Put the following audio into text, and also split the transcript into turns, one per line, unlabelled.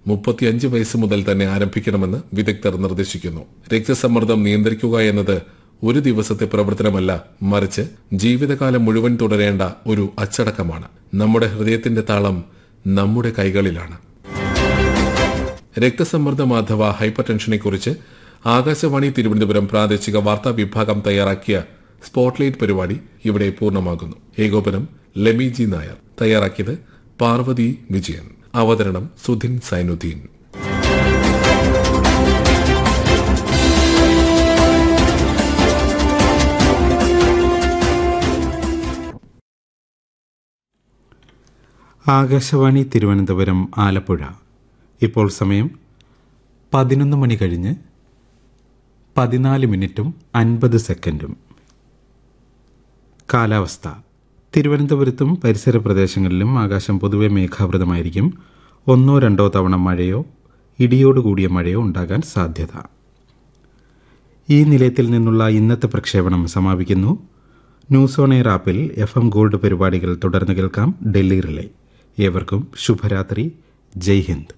മുപ്പത്തിയഞ്ച് വയസ്സ് മുതൽ തന്നെ ആരംഭിക്കണമെന്ന് വിദഗ്ധർ നിർദ്ദേശിക്കുന്നു രക്തസമ്മർദ്ദം നിയന്ത്രിക്കുക എന്നത് ഒരു ദിവസത്തെ പ്രവർത്തനമല്ല മറിച്ച് ജീവിതകാലം മുഴുവൻ തുടരേണ്ട ഒരു അച്ചടക്കമാണ് നമ്മുടെ ഹൃദയത്തിന്റെ താളം നമ്മുടെ കൈകളിലാണ് രക്തസമ്മർദ്ദം അഥവാ ഹൈപ്പർ ടെൻഷനെക്കുറിച്ച് ആകാശവാണി തിരുവനന്തപുരം പ്രാദേശിക വാർത്താ വിഭാഗം തയ്യാറാക്കിയ സ്പോട്ട്ലൈറ്റ് പരിപാടി ഇവിടെ പൂർണ്ണമാകുന്നു ഏകോപനം ലെമി ജി നായർ തയ്യാറാക്കിയത് പാർവതി വിജയൻ അവതരണം സുധിൻ സൈനുദ്ദീൻ
ആകാശവാണി തിരുവനന്തപുരം ആലപ്പുഴ ഇപ്പോൾ സമയം പതിനൊന്ന് മണി കഴിഞ്ഞ് പതിനാല് മിനിറ്റും അൻപത് സെക്കൻഡും കാലാവസ്ഥ തിരുവനന്തപുരത്തും പരിസര പ്രദേശങ്ങളിലും ആകാശം പൊതുവെ മേഘാവൃതമായിരിക്കും ഒന്നോ രണ്ടോ തവണ മഴയോ ഇടിയോടുകൂടിയ മഴയോ ഉണ്ടാകാൻ സാധ്യത ഈ നിലയത്തിൽ നിന്നുള്ള ഇന്നത്തെ പ്രക്ഷേപണം സമാപിക്കുന്നു ന്യൂസ് ഓൺ എയർ ആപ്പിൽ എഫ് എം ഗോൾഡ് പരിപാടികൾ തുടർന്ന് കേൾക്കാം ഡൽഹി റിലേ ഏവർക്കും ശുഭരാത്രി ജയ് ഹിന്ദ്